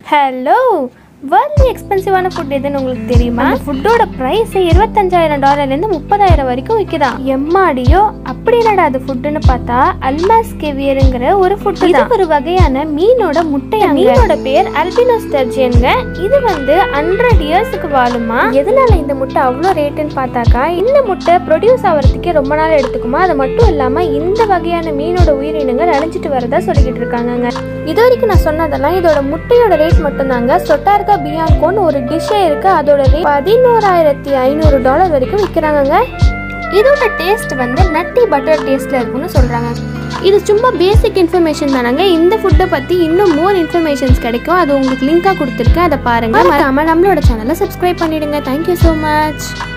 hello worldly எக்ஸ்பென்சிவான food எதுன்னு உங்களுக்கு தெரியுமா அந்த ஃபுட்டோட ப்ரைஸ் இருபத்தஞ்சாயிரம் டாலர்லேருந்து முப்பதாயிரம் வரைக்கும் விற்குதாம் எம்மாடியோ அப்படி என்னடா அது ஃபுட்டுன்னு பார்த்தா அல்மாஸ் கெவியருங்கிற ஒரு ஃபுட் இது ஒரு வகையான மீனோட முட்டை மீனோட பேர் அல்பினோ ஸ்டர்ஜியனுங்க இது வந்து ஹண்ட்ரட் இயர்ஸுக்கு வாழுமா எதனால இந்த முட்டை அவ்வளோ ரேட்டுன்னு பார்த்தாக்கா இந்த முட்டை ப்ரொடியூஸ் ஆகிறதுக்கே ரொம்ப நாள் எடுத்துக்குமா அது மட்டும் இல்லாமல் இந்த வகையான மீனோட உயிரினங்கள் அழிஞ்சிட்டு வரதா சொல்லிக்கிட்டு இருக்காங்கங்க இது வரைக்கும் நான் சொன்னதெல்லாம் இதோட முட்டையோட ரேட் மட்டும்தாங்க சொட்டார்கா பியாங்கோன்னு ஒரு டிஷ்ஷே இருக்கு அதோட ரேட் பதினோராயிரத்தி ஐநூறு டாலர் வரைக்கும் விற்கிறாங்கங்க இதோட டேஸ்ட் வந்து நட்டி பட்டர் டேஸ்ட்ல இருக்கும்னு சொல்றாங்க இது சும்மா பேசிக் இன்ஃபர்மேஷன் தானங்க இந்த ஃபுட்டை பத்தி இன்னும் மோர் இன்ஃபர்மேஷன்ஸ் கிடைக்கும் அது உங்களுக்கு லிங்காக கொடுத்துருக்கேன் அதை பாருங்க மறக்காம நம்மளோட சேனலை சப்ஸ்கிரைப் பண்ணிடுங்க தேங்க்யூ ஸோ மச்